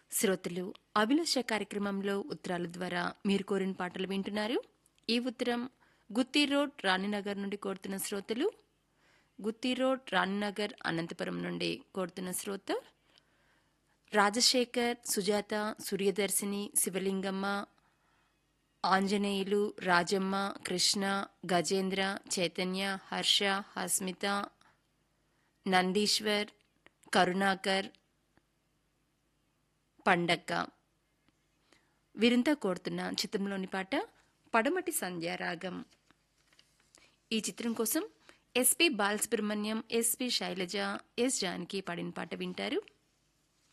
శ్రోతలు అభిలాష కార్యక్రమంలో ఉత్తరాల ద్వారా మీరు కోరిన పాటలు వింటున్నారు ఈ ఉత్తరం గుత్తి రోడ్ రాణినగర్ నుండి కోరుతున్న శ్రోతలు గుత్తి రోడ్ రాణినగర్ అనంతపురం నుండి కోరుతున్న శ్రోత రాజశేఖర్ సుజాత సూర్యదర్శిని శివలింగమ్మ ఆంజనేయులు రాజమ్మ కృష్ణ గజేంద్ర చైతన్య హర్ష హస్మిత నందీశ్వర్ కరుణాకర్ పండక్క వీరంతా కోరుతున్న చిత్రంలోని పాట పడమటి సంధ్యారాగం ఈ చిత్రం కోసం S P Balasubrahmanyam S P Shailaja S Janaki పాడిన పాట వింటారు